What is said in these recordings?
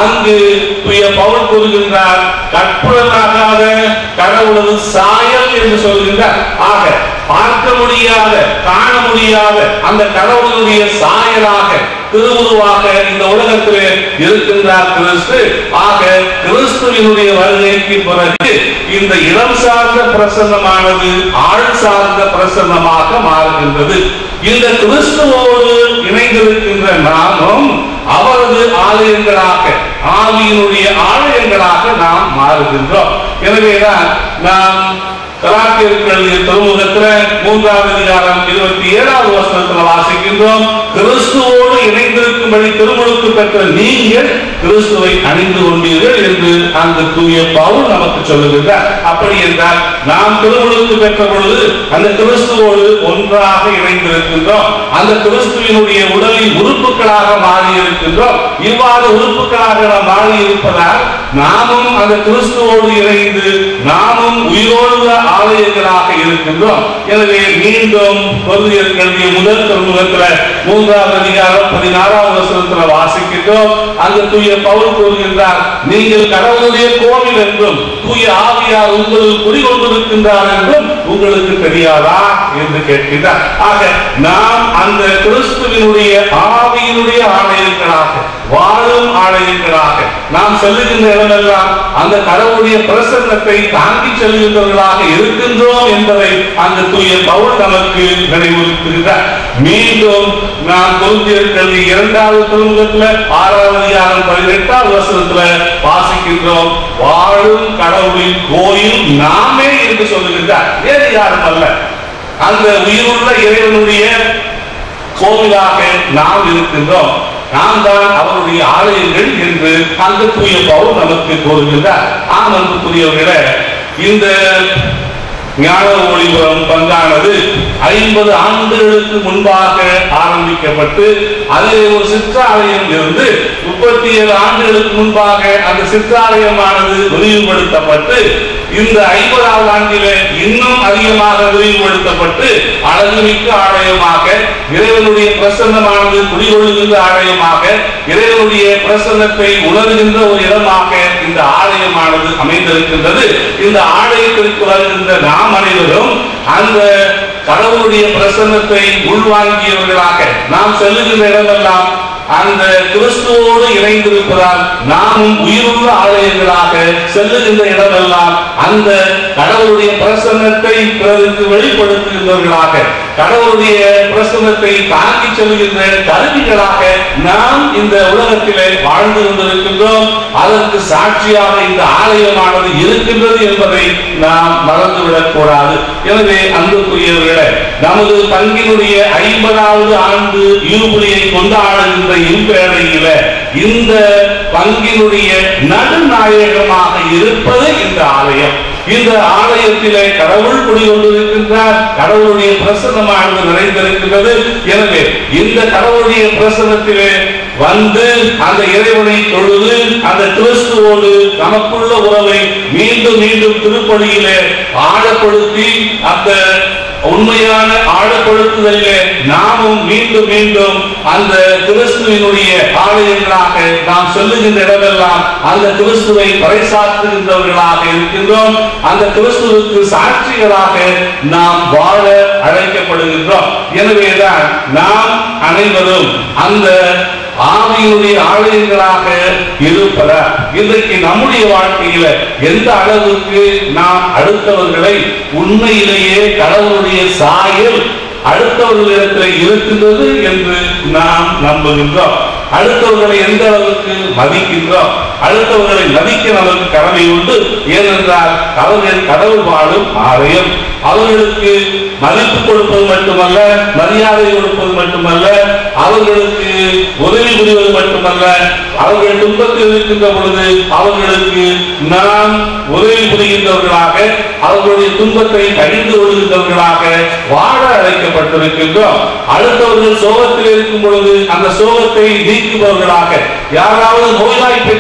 அங்கு தூய பவுல் கூறுகின்றார் கற்புலனாகாத கடவுளது சாயல் என்று சொல்கின்றார் ஆக பார்க்க முடியாத காண முடியாத அந்த கடவுளுடைய சாயலாக திருவுருவாக இந்த உலகத்திலே இருக்கின்றார் கிறிஸ்து ஆக கிறிஸ்துவினுடைய வருகைக்கு பிறகு இந்த இடம் சார்ந்த பிரசன்னமானது ஆள் சார்ந்த பிரசன்னமாக மாறுகின்றது இந்த கிறிஸ்துவோடு இணைந்திருக்கின்ற நாமும் அவரது ஆலயங்களாக ஆவியினுடைய ஆலயங்களாக நாம் மாறுகின்றோம் எனவேதான் நாம் கலாத்தியர்கள் திருமுகத்துல மூன்றாவது அதிகாரம் இருபத்தி ஏழாவது வருஷத்துல வாசிக்கின்றோம் கிறிஸ்துவோடு இணைந்திருக்கும்படி திருமுழுக்கு பெற்ற நீங்கள் கிறிஸ்துவை அணிந்து கொண்டீர்கள் என்று அந்த தூய பவுல் நமக்கு சொல்லுகின்றார் அப்படி என்றால் நாம் திருமுழுக்கு பெற்ற பொழுது அந்த கிறிஸ்துவோடு ஒன்றாக இணைந்திருக்கின்றோம் அந்த கிறிஸ்துவினுடைய உடலின் உறுப்புகளாக மாறி இருக்கின்றோம் இவ்வாறு உறுப்புகளாக நாம் மாறி இருப்பதால் நாமும் அந்த கிறிஸ்துவோடு இணைந்து நாமும் உயிரோடு ஆலயங்களாக இருக்கின்றோம் எனவே மீண்டும் பொருளியல் கல்விய முதல் திருமுகத்துல மூன்றாவது அதிகாரம் பதினாறாவது வசனத்துல வாசிக்கின்றோம் அந்த தூய பவுல் கூறுகின்றார் நீங்கள் கடவுளுடைய கோவில் என்றும் தூய ஆவியார் உங்களில் குடிகொண்டிருக்கின்றார் என்றும் உங்களுக்கு தெரியாதா என்று கேட்கின்றார் ஆக நாம் அந்த கிறிஸ்துவினுடைய ஆவியினுடைய ஆலயங்களாக வாழும் ஆலயங்களாக நாம் செல்லுகின்ற இடமெல்லாம் அந்த கடவுளுடைய பிரசன்னத்தை தாங்கி செல்கின்றவர்களாக இருக்கின்றோம் என்பதை அந்த தூய பவுல் நமக்கு நினைவுறுத்துகிறார் மீண்டும் நாம் கொருந்தியர் கல்வி இரண்டாவது திருமுகத்துல ஆறாவது அதிகாரம் பதினெட்டாவது வருஷத்துல வாசிக்கின்றோம் வாழும் கடவுளின் கோயில் நாமே என்று சொல்லுகின்றார் வேறு யாரும் அல்ல அந்த உயிருள்ள இறைவனுடைய கோவிலாக நாம் இருக்கின்றோம் நாம் தான் அவருடைய ஆலயங்கள் என்று அந்த தூய பவுல் நமக்கு கூறுகின்றார் ஆம் அன்புக்குரியவர்களே இந்த ஞான ஒளிபுரம் பங்கானது ஐம்பது ஆண்டுகளுக்கு முன்பாக ஆரம்பிக்கப்பட்டு அதில் ஒரு சிற்றாலயம் இருந்து முப்பத்தி ஏழு ஆண்டுகளுக்கு முன்பாக அந்த சிற்றாலயமானது விரிவுபடுத்தப்பட்டு இந்த ஐம்பதாவது ஆண்டிலே இன்னும் அதிகமாக விரிவுபடுத்தப்பட்டு அழகுமிக்க ஆலயமாக இறைவனுடைய பிரசன்னமானது குடிகொள்ளுகின்ற ஆலயமாக இறைவனுடைய பிரசன்னத்தை உணர்கின்ற ஒரு இடமாக இந்த ஆலயமானது அமைந்திருக்கின்றது இந்த ஆலயத்திற்கு வருகின்ற நாம் அனைவரும் அந்த கடவுளுடைய பிரசன்னத்தை உள்வாங்கியவர்களாக நாம் செல்லுகின்ற இடமெல்லாம் அந்த கிறிஸ்துவோடு இணைந்திருப்பதால் நாமும் உயிருள்ள ஆலயங்களாக செல்லுகின்ற இடமெல்லாம் அந்த கடவுளுடைய பிரசன்னத்தை பிறருக்கு வெளிப்படுத்துகின்றவர்களாக கடவுளுடைய பிரசன்னத்தை தாங்கி செல்கின்ற கருவிகளாக நாம் இந்த உலகத்திலே வாழ்ந்து கொண்டிருக்கின்றோம் அதற்கு சாட்சியாக இந்த ஆலயமானது இருக்கின்றது என்பதை நாம் மறந்துவிடக் கூடாது எனவே அன்புக்குரியவர்களே நமது பங்கினுடைய ஐம்பதாவது ஆண்டு யூபிலியை கொண்டாடுகின்ற இவ்வேளையில இந்த பங்கினுடைய நடுநாயகமாக இருப்பது இந்த ஆலயம் இந்த ஆலயத்திலே கடவுள் குடிகொண்டிருக்கின்றார் கடவுளுடைய பிரசன்னமானது நிறைந்திருக்கின்றது எனவே இந்த கடவுளுடைய பிரசன்னத்திலே வந்து அந்த இறைவனை தொழுது அந்த கிறிஸ்துவோடு நமக்குள்ள உறவை மீண்டும் மீண்டும் திருப்பலியிலே ஆழப்படுத்தி அந்த உண்மையான ஆழப்படுத்துதலிலே நாமும் மீண்டும் மீண்டும் அந்த கிறிஸ்துவினுடைய ஆலயங்களாக நாம் சொல்லுகின்ற இடமெல்லாம் அந்த கிறிஸ்துவை பறைசாற்றுகின்றவர்களாக இருக்கின்றோம் அந்த கிறிஸ்துவுக்கு சாட்சிகளாக நாம் வாழ அழைக்கப்படுகின்றோம் எனவேதான் நாம் அனைவரும் அந்த ஆவியுடைய ஆலயங்களாக இருப்பதால் இன்றைக்கு நம்முடைய வாழ்க்கையில எந்த அளவுக்கு நாம் அடுத்தவர்களை உண்மையிலேயே கடவுளுடைய சாயல் அடுத்தவர்களிடத்தில் இருக்கின்றது என்று நாம் நம்புகின்றோம் அடுத்தவர்களை எந்த அளவுக்கு மதிக்கின்றோம் அடுத்தவர்களை மதிக்க நமக்கு கடமை உண்டு ஏனென்றால் அவர்கள் கடவுள் வாழும் ஆலயம் அவர்களுக்கு மதிப்பு கொடுப்பது மட்டுமல்ல மரியாதை கொடுப்பது மட்டுமல்ல அவர்களுக்கு உதவி புரிவது மட்டுமல்ல அவர்கள் துன்பத்தில் இருக்கின்ற பொழுது அவர்களுக்கு நாம் உதவி புரிகின்றவர்களாக அவர்களுடைய துன்பத்தை கழிந்து கொள்கின்றவர்களாக வாழ அழைக்கப்பட்டிருக்கின்றோம் அடுத்தவர்கள் சோகத்தில் இருக்கும் பொழுது அந்த சோகத்தை நீக்குபவர்களாக யாராவது நோய்வாய்ப்பட்டு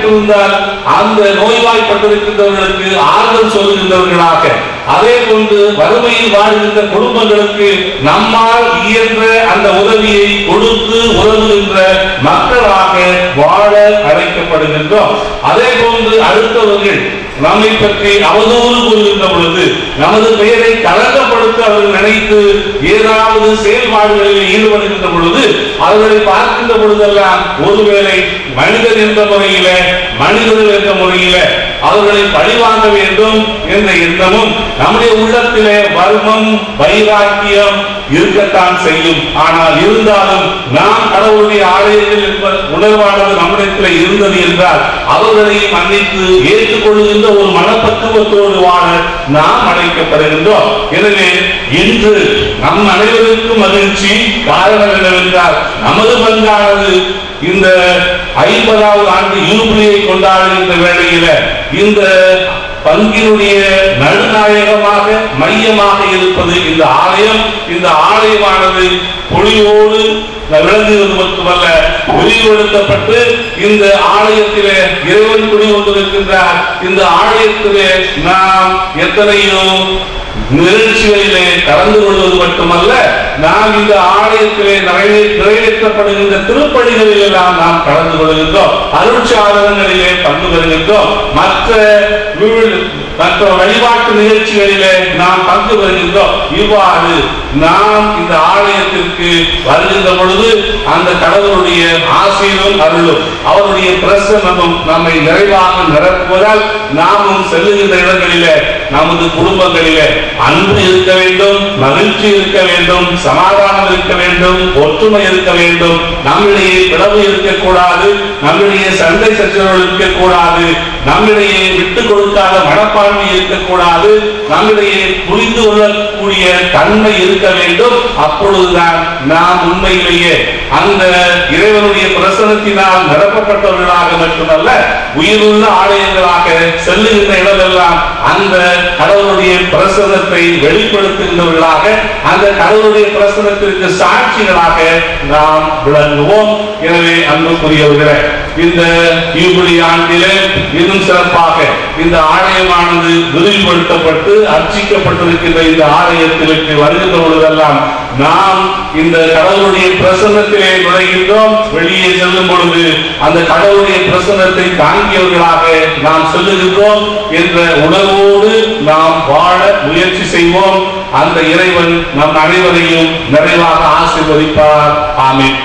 நோய்வாய்ப்பட்டிருந்தால் அந்த நோய்வாய்ப்பட்டிருக்கின்றவர்களுக்கு ஆறுதல் சொல்லுகின்றவர்களாக அதே போன்று வறுமையில் வாழ்கின்ற குடும்பங்களுக்கு நம்மால் இயன்ற அந்த உதவியை கொடுத்து உதவுகின்ற மக்களாக வாழ அழைக்கப்படுகின்றோம் அதே போன்று அடுத்தவர்கள் நம்மை பற்றி அவதூறு கூறுகின்ற பொழுது நமது பெயரை களங்கப்படுத்த அவர்கள் நினைத்து ஏதாவது செயல்பாடுகளில் ஈடுபடுகின்ற பொழுது அவர்களை பார்க்கின்ற பொழுதெல்லாம் ஒருவேளை மனிதர் என்ற முறையில மனிதர்கள் என்ற முறையில அவர்களை பழிவாங்க வேண்டும் என்ற எண்ணமும் நம்முடைய உள்ளத்திலே வர்மம் வைராக்கியம் இருக்கத்தான் செய்யும் ஆனால் இருந்தாலும் நாம் கடவுளுடைய ஆலயத்தில் என்ப உணர்வானது நம்மிடத்தில் இருந்தது என்றால் அவர்களை மன்னித்து ஏற்றுக்கொள்கின்ற ஒரு மனப்பக்குவத்தோடு வாழ நாம் அழைக்கப்படுகின்றோம் எனவே இன்று நம் அனைவருக்கும் மகிழ்ச்சி காரணம் என்னவென்றால் நமது பங்கானது இந்த ஐம்பதாவது ஆண்டு யூபிலியை கொண்டாடுகின்ற வேளையில இந்த பங்கினுடைய நடுநாயகமாக மையமாக இருப்பது இந்த ஆலயம் இந்த ஆலயமானது பொழிவோடு விளங்குவது மட்டுமல்ல விரிவுபடுத்தப்பட்டு இந்த ஆலயத்திலே இறைவன் குடி கொண்டிருக்கின்றார் இந்த ஆலயத்திலே நாம் எத்தனையோ நிகழ்ச்சிகளிலே கலந்து கொள்வது மட்டுமல்ல நாம் இந்த ஆலயத்திலே நிறைவே நிறைவேற்றப்படுகின்ற திருப்பணிகளில் எல்லாம் நாம் கலந்து கொள்கின்றோம் அருட்சாதனங்களிலே பங்கு பெறுகின்றோம் மற்ற வீழ்- மற்ற வழிபாட்டு நிகழ்ச்சிகளிலே நாம் பங்கு பெறுகின்றோம் இவ்வாறு நாம் இந்த ஆலயத்திற்கு வருகின்ற பொழுது அந்த கடவுளுடைய ஆசீரும் அருளும் அவருடைய பிரசன்னமும் நம்மை நிறைவாக நிரப்புவதால் நாமும் செல்லுகின்ற இடங்களிலே நமது குடும்பங்களிலே அன்பு இருக்க வேண்டும் மகிழ்ச்சி இருக்க வேண்டும் சமாதானம் இருக்க வேண்டும் ஒற்றுமை இருக்க வேண்டும் நம்மிடையே பிளவு இருக்கக்கூடாது நம்மிடையே சண்டை சச்சரவுகள் இருக்கக்கூடாது நம்மிடையே விட்டு கொடுக்காத மனப்பான்மை இருக்கக்கூடாது நம்மிடையே புரிந்து கொள்ளக்கூடிய தன்மை இருக்க வேண்டும் அப்பொழுதுதான் நாம் உண்மையிலேயே அந்த இறைவனுடைய பிரசனத்தினால் நிரப்பப்பட்டவர்களாக மட்டுமல்ல உயிருள்ள ஆலயங்களாக செல்லுகின்ற இடமெல்லாம் அந்த கடவுளுடைய பிரசனத்தை வெளிப்படுத்துகின்றவர்களாக அந்த கடவுளுடைய பிரசனத்திற்கு சாட்சிகளாக நாம் விளங்குவோம் எனவே அன்புக்குரியவர்களே இந்த யூபிலி ஆண்டிலே இன்னும் சிறப்பாக இந்த ஆலயமானது விரிவுபடுத்தப்பட்டு அர்ச்சிக்கப்பட்டிருக்கின்ற இந்த ஆலயத்திற்கு வருகின்ற பொழுதெல்லாம் நாம் இந்த கடவுளுடைய பிரசன்னத்திலே நுழைகின்றோம் வெளியே செல்லும் பொழுது அந்த கடவுளுடைய பிரசன்னத்தை தாங்கியவர்களாக நாம் செல்லுகின்றோம் என்ற உணர்வோடு நாம் வாழ முயற்சி செய்வோம் அந்த இறைவன் நம் அனைவரையும் நிறைவாக ஆசீர்வதிப்பார் ஆமென்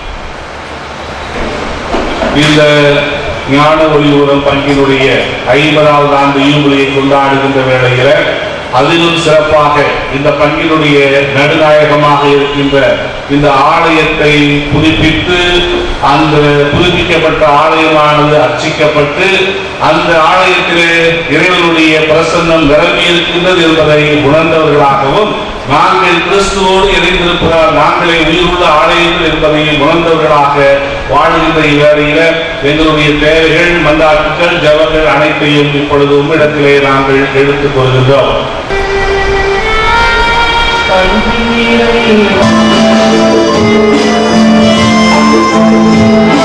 இந்த ஞான ஒளியூரம் பங்கினுடைய ஐம்பதாவது ஆண்டு யூபிலியை கொண்டாடுகின்ற வேளையில அதிலும் சிறப்பாக இந்த பங்கினுடைய நடுநாயகமாக இருக்கின்ற இந்த ஆலயத்தை புதுப்பித்து அந்த புதுப்பிக்கப்பட்ட ஆலயமானது அர்ச்சிக்கப்பட்டு அந்த ஆலயத்திலே இறைவனுடைய பிரசன்னம் நிரம்பி இருக்கின்றது என்பதை உணர்ந்தவர்களாகவும் நாங்கள் கிறிஸ்துவோடு இணைந்திருப்பதால் நாங்களே உயிருள்ள ஆலயங்கள் என்பதை உணர்ந்தவர்களாக வாழ்கின்ற இவ்வேளையில எங்களுடைய தேவைகள் மன்றாட்டுகள் ஜபங்கள் அனைத்தையும் இப்பொழுது உம்மிடத்திலே நாங்கள் எடுத்துக் கொள்கின்றோம் Thank you.